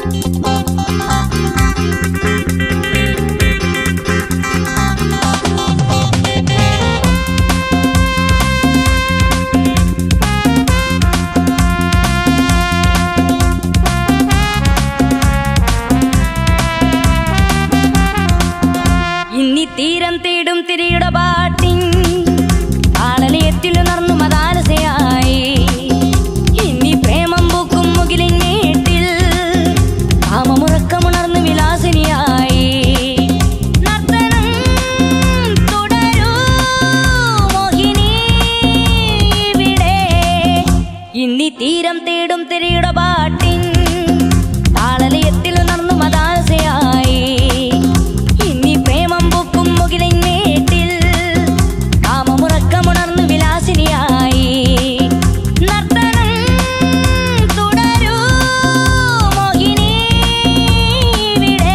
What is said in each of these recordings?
ഇന്നി തീരം തേടും തിരയുടെ പാട്ടിൻ ആളലയത്തിലുണർന്നു മതാലസയായി ഇന്നി പ്രേമം പൂക്കും മുകിലിൻ മേട്ടിൽ കാമമുറക്കമുണർന്നു വിലാസിനിയായി നർത്തനം തുടരൂ മോഹിനി ഇവിടെ ഇന്നി തീരം തേടും തിരയുടെ പാട്ടിൻ താളലയത്തിലുണർന്നു മതാലസയായി ഇന്നി പ്രേമം പൂക്കും മുകിലിൻ മേട്ടിൽ കാമമുറക്കമുണർന്നു വിലാസിനിയായി നർത്തനം തുടരൂ മോഹിനി ഇവിടെ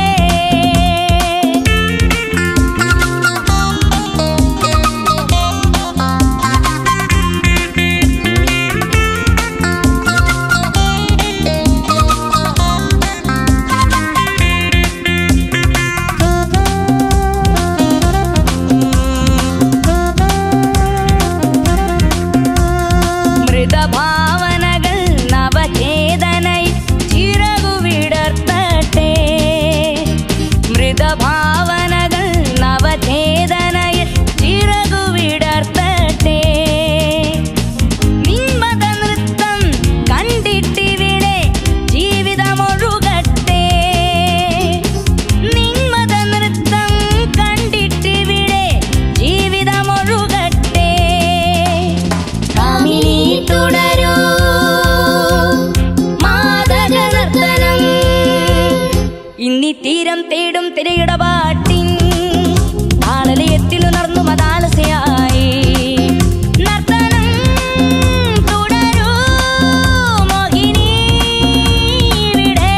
മൃതഭാവനകൾ നവചേതനൈ ചിറകുവിടർത്തട്ടെ മൃതഭാവനകൾ നവചേതനൈ ചിറകുവിടർത്തട്ടെ നിന്മത നൃത്തം കണ്ടിട്ടിവിടെ ജീവിതമൊഴുകട്ടെ നിന്മത നൃത്തം കണ്ടിട്ടിവിടെ ജീവിതമൊഴുകട്ടെ കാമിനി തുടരൂ മാതക നർത്തനം ഇന്നി തീരം തേടും തിരയുടെ പാട്ടിൻ ആളലയത്തിലുണർന്നു മതാലസയായി നർത്തനം തുടരൂ മോഹിനി ഇവിടെ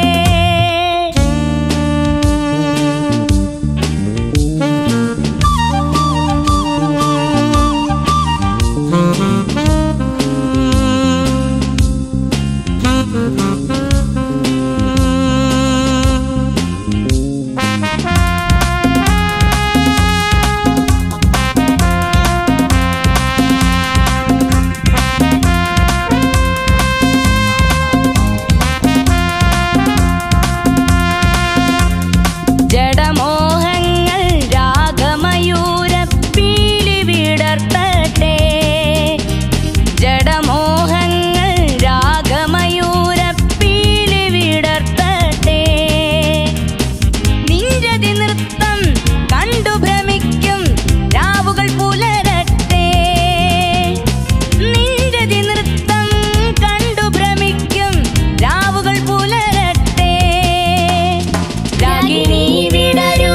ജഡമോഹങ്ങൾ രാഗമയൂര പീലി വിടർത്തട്ടെ ജഡമോഹങ്ങൾ രാഗമയൂര പീലി വിടർത്തട്ടെ നിഞ്ചതി നൃത്തം കണ്ടു ഭ്രമിക്കും രാവുകൾ പുലരട്ടെ നിഞ്ചതി നൃത്തം കണ്ടു ഭ്രമിക്കും രാവുകൾ പുലരട്ടെ രാഗിണി വിടരൂ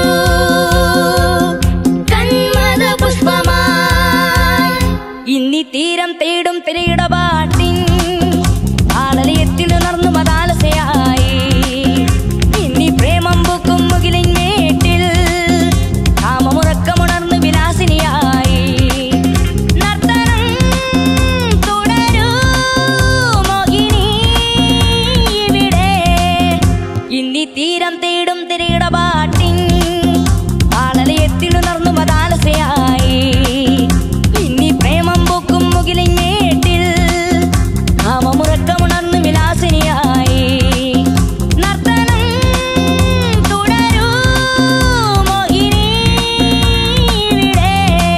കന്മത പുഷ്പമാ ഇന്നി തീരം തേടും തിരയുടെ പാട്ടിൻ ആളലയത്തിലുണർന്നു മതാലസയായി ഇന്നി പ്രേമം പൂക്കും മുകിലിൻ മേട്ടിൽ കാമമുറക്കമുണർന്നു വിലാസിനിയായി നർത്തനം തുടരൂ മോഹിനി ഇവിടെ ഇന്നി തീരം തേടും തിരയുടെ പാട്ടിൻ ആളലയത്തിലുണർന്നു മതാലസയായി ഇന്നി പ്രേമം പൂക്കും മുകിലിൻ മേട്ടിൽ കാമമുറക്കമുണർന്നു വിലാസിനിയായി നർത്തനം തുടരൂ മോഹിനി ഇവിടെ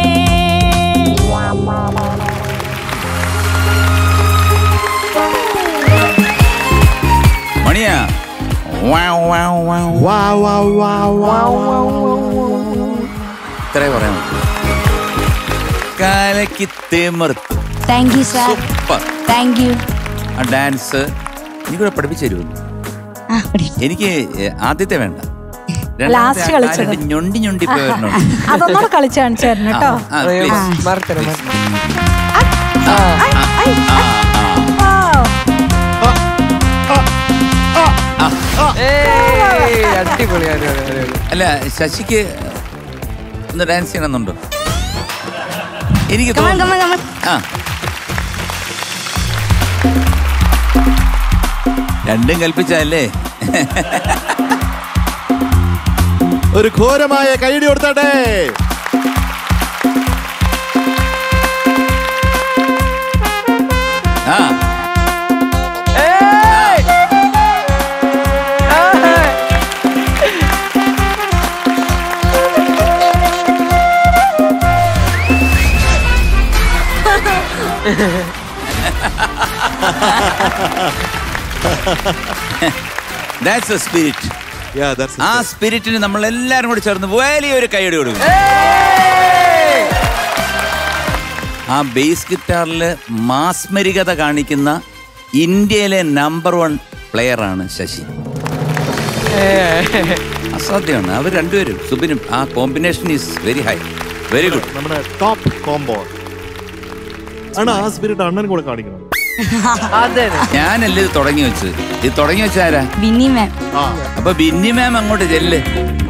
മണിയാ വാവ് വാവ് വാവ്. വാ വാ വാ വാ വാ ഇത്രേ പറയാൻ പറ്റൂ. കാലയ്ക്ക് തിമിർത്ത് thank you sir super thank you ആ ഡാൻസ് എനിക്കൂടെ പഠിപ്പിച്ചു തരുമല്ലോ എനിക്ക് ഏ, ആദ്യത്തെ വേണ്ട രണ്ടാമത്തെ Last ആ കളിച്ചത്. കാലിട്ട് ഞൊണ്ടി ഞൊണ്ടി പോയിരുന്നു അതൊന്നുകൂടെ കളിച്ചു കാണിച്ചു തരണം കേട്ടോ മറക്കര അടിപൊളി അടിപൊളി അടിപൊളി അല്ല ശശിക്ക് ഒന്ന് ഡാൻസ് ചെയ്യണമെന്നുണ്ടോ എനിക്ക് കമൺ തോന്നുന്നു കമൺ കമൺ ആ രണ്ടും കൽപ്പിച്ചല്ലേ ഒരു ഘോരമായ കൈഡി കൊടുത്താട്ടെ ആ that's a spirit Yeah, that's it. ആ സ്പിരിറ്റിന് നമ്മൾ എല്ലാരും കൂടി ചേർന്ന് വലിയൊരു കൈയടി കൊടുക്കും ആ ബേസ് ഗിറ്റാറിൽ മാസ്മരികത കാണിക്കുന്ന ഇന്ത്യയിലെ നമ്പർ വൺ പ്ലെയർ ആണ് ശശി അസാധ്യമാണ് അവർ രണ്ടുപേരും സുബിനും ആ combination is very high very good നമ്മുടെ ടോപ്പ് കോംബോ ആണ് ആ സ്പിരിറ്റ് അണ്ണൻ കൂടെ കാണിക്കണം അതെ ഞാനല്ലേ ഇത് തുടങ്ങി വെച്ചത് ഇത് തുടങ്ങി വെച്ച ആരാ ബിന്നി മാം ആ അപ്പൊ ബിന്നി മാം അങ്ങോട്ട് ചെല്ല്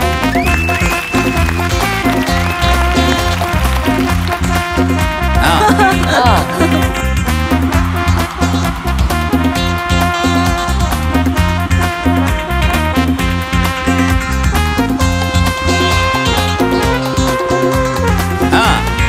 ആ ആ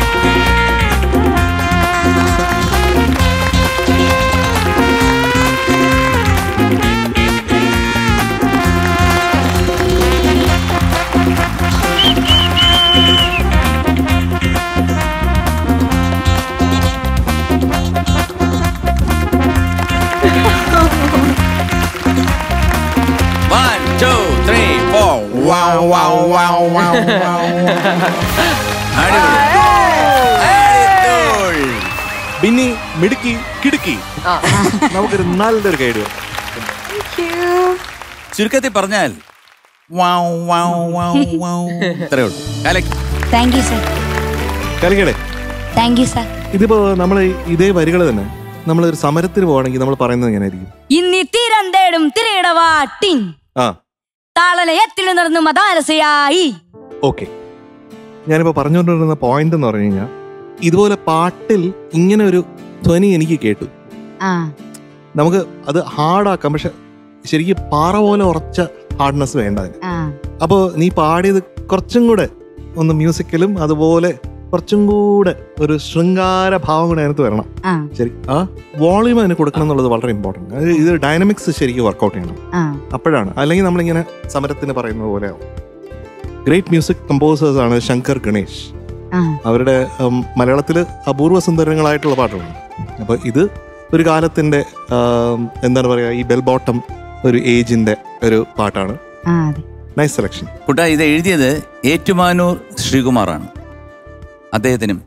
One, two, three, four. Wow, wow, wow, wow, wow. അടിപൊളി. അടിപൊളി. ബിന്നി മിടുക്കി കിടുക്കി നമുക്കൊരു നല്ലൊരു കൈഡി ചുരുക്കത്തിൽ പറഞ്ഞാൽ വൗ, വൗ, വൗ, വൗ. ഇത്രയേ ഉള്ളൂ കലക്കി താങ്ക് യു സർ കളിക്കടേ താങ്ക് യു സർ ഇതിപ്പോ നമ്മൾ ഇതേ വരികൾ തന്നെ നമ്മൾ ഒരു സമരത്തിന് പോവാണെങ്കിൽ നമ്മൾ പറയുന്നത് എങ്ങനെയായിരിക്കും ഇന്നി തീരം തേടും തിരയിടവാട്ടിൻ ആ താളലയത്തിൽ നടന്നു മതാലസയായി ഓക്കെ ഞാനിപ്പോൾ പറഞ്ഞുകൊണ്ടിരുന്ന പോയിന്റ് എന്ന് പറഞ്ഞു കഴിഞ്ഞാൽ ഇതുപോലെ പാട്ടിൽ ഇങ്ങനെ ഒരു ധ്വനി എനിക്ക് കേട്ടു ആ നമുക്ക് അത് ഹാർഡാക്കാം പക്ഷെ ശരിക്കും പാറ പോലെ ഉറച്ച ഹാർഡ്നെസ് വേണ്ട അതിന് ആ അപ്പോൾ നീ പാടിയത് കുറച്ചും കൂടെ ഒന്ന് മ്യൂസിക്കലും അതുപോലെ കുറച്ചും കൂടെ ഒരു ശൃംഗാര ഭാവം കൂടെ അതിനകത്ത് വരണം ആ ശരി ആ വോളിയം അതിന് കൊടുക്കണം എന്നുള്ളത് വളരെ ഇമ്പോർട്ടൻ്റ് അത് ഇത് ഡൈനമിക്സ് ശരിക്കും വർക്കൗട്ട് ചെയ്യണം ആ അപ്പോഴാണ് അല്ലെങ്കിൽ നമ്മളിങ്ങനെ സമരത്തിന് പറയുന്നത് പോലെ ഗ്രേറ്റ് മ്യൂസിക് കമ്പോസേഴ്സ് ആണ് ശങ്കർ ഗണേഷ് ആ അവരുടെ ഉം, മലയാളത്തില് അപൂർവ സുന്ദരങ്ങളായിട്ടുള്ള പാട്ടുകളുണ്ട് അപ്പൊ ഇത് ഒരു കാലത്തിന്റെ ആം, എന്താണ് പറയാ ഈ ബെൽ ബോട്ടം ഒരു ഏജിന്റെ ഒരു പാട്ടാണ് ആ അതെ നൈസ് സെലക്ഷൻ കുട്ട ഇത് എഴുതിയത് ഏറ്റുമാനൂർ ശ്രീകുമാറാണ് അദ്ദേഹത്തിനും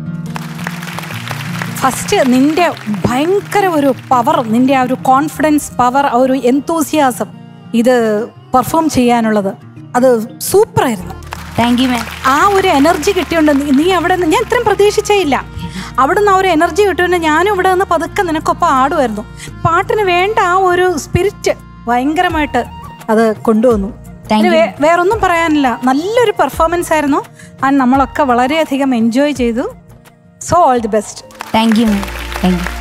ഫസ്റ്റ് നിന്റെ ഭയങ്കര ഒരു പവർ നിന്റെ ആ ഒരു കോൺഫിഡൻസ് പവർ ആ ഒരു എന്തൂസിയാസം ഇത് പെർഫോം ചെയ്യാനുള്ളത് അത് സൂപ്പറായിരുന്നു താങ്ക് യു മാം ആ ഒരു എനർജി കിട്ടിയോണ്ട് നീ- നീ അവിടെ നിന്ന് ഞാൻ ഇത്രയും പ്രതീക്ഷിച്ചേ ഇല്ല അവിടെ നിന്ന് ആ ഒരു എനർജി കിട്ടിയോണ്ട് ഞാനും ഇവിടെ നിന്ന് പതുക്കെ നിനക്കൊപ്പം ആടുമായിരുന്നു പാട്ടിന് വേണ്ട ആ ഒരു സ്പിരിറ്റ് ഭയങ്കരമായിട്ട് അത് കൊണ്ടുവന്നു Thank ഇനി you. വേ- വേറൊന്നും പറയാനില്ല നല്ലൊരു പെർഫോമൻസ് ആയിരുന്നു ആൻഡ് നമ്മളൊക്കെ വളരെയധികം എൻജോയ് ചെയ്തു so all the best thank you ma'am thank U